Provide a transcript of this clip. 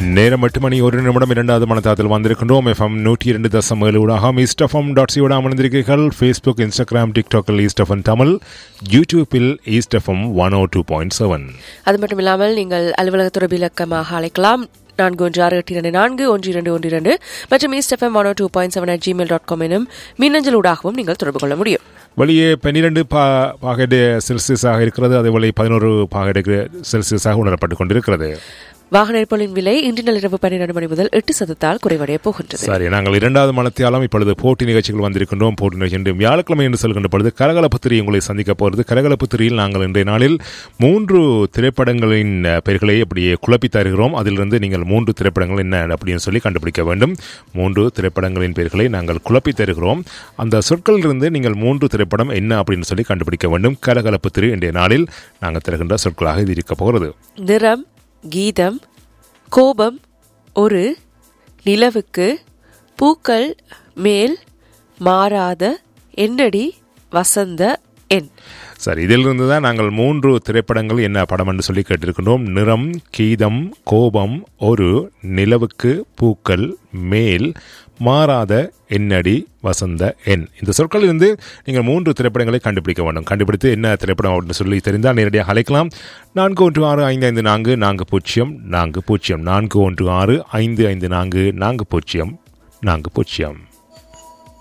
நேரம் எட்டு மணி ஒரு நிமிடம் இரண்டாவது மனத்தாத்தில் வந்திருக்கின்றோம் எஃப்எம் நூற்றி இரண்டு தசம் ஏழு ஊடாக ஈஸ்ட் எஃப்எம் டாட் சியோட அமர்ந்திருக்கிறீர்கள் ஃபேஸ்புக் இன்ஸ்டாகிராம் டிக்டாக்கில் ஈஸ்ட் எஃப்எம் தமிழ் யூடியூப்பில் East FM one O two point seven அது மட்டும் இல்லாமல் நீங்கள் அலுவலக தொடர்பு இலக்கமாக அழைக்கலாம் நான்கு ஒன்று ஆறு எட்டு இரண்டு நான்கு ஒன்று இரண்டு ஒன்று இரண்டு மற்றும் East FM one two point seven at Gmail dot com எனும் மின்னஞ்சல் ஊடாகவும் நீங்கள் தொடர்பு கொள்ள முடியும் வெளியே பன்னிரண்டு பா பாகெட் செல்சியஸாக இருக்கிறது அதேபோல பதினோரு பாகெட் செல்சியஸாக உணரப்பட்டுக் கொண்டிருக்கிறது வாகன எரிபொருளின் விலை இன்று நள்ளிரவு பன்னிரண்டு மணி முதல் எட்டு சதத்தால் குறைவடைய போகின்றது சரி நாங்கள் இரண்டாவது மனத்தியாலும் இப்பொழுது போட்டி நிகழ்ச்சிகள் வந்திருக்கின்றோம் போட்டி நிகழ்ச்சி இன்று வியாழக்கிழமை என்று சொல்கின்ற பொழுது கரகலப்பு திரி உங்களை சந்திக்க போகிறது கரகலப்பு திரியில் நாங்கள் இன்றைய நாளில் மூன்று திரைப்படங்களின் அஹ், பெயர்களை அப்படியே குழப்பி தருகிறோம் அதிலிருந்து நீங்கள் மூன்று திரைப்படங்கள் என்ன அப்படின்னு சொல்லி கண்டுபிடிக்க வேண்டும் மூன்று திரைப்படங்களின் பெயர்களை நாங்கள் குழப்பி தருகிறோம் அந்த சொற்களிலிருந்து நீங்கள் மூன்று திரைப்படம் என்ன அப்படின்னு சொல்லி கண்டுபிடிக்க வேண்டும் கரகலப்பு திரு இன்றைய நாளில் நாங்கள் தருகின்ற சொற்களாக இது இருக்க போகிறது நிறம் கீதம் கோபம் ஒரு நிலவுக்கு பூக்கள் மேல் மாறாத என்னடி வசந்த எண் சரி இதிலிருந்து தான் நாங்கள் மூன்று திரைப்படங்கள் என்ன படம் என்று சொல்லி கேட்டிருக்கின்றோம் நிறம் கீதம் கோபம் ஒரு நிலவுக்கு பூக்கள் மேல் மாறாத எண்ணடி வசந்த எண் இந்த சொற்களிலிருந்து நீங்கள் மூன்று திரைப்படங்களை கண்டுபிடிக்க வேண்டும் கண்டுபிடித்து என்ன திரைப்படம் அப்படின்னு சொல்லி தெரிந்தால் நேரடியாக அழைக்கலாம் நான்கு ஒன்று ஆறு ஐந்து ஐந்து நான்கு நான்கு பூஜ்ஜியம் நான்கு பூஜ்ஜியம் நான்கு ஒன்று ஆறு ஐந்து ஐந்து நான்கு நான்கு பூஜ்ஜியம் நான்கு பூஜ்ஜியம்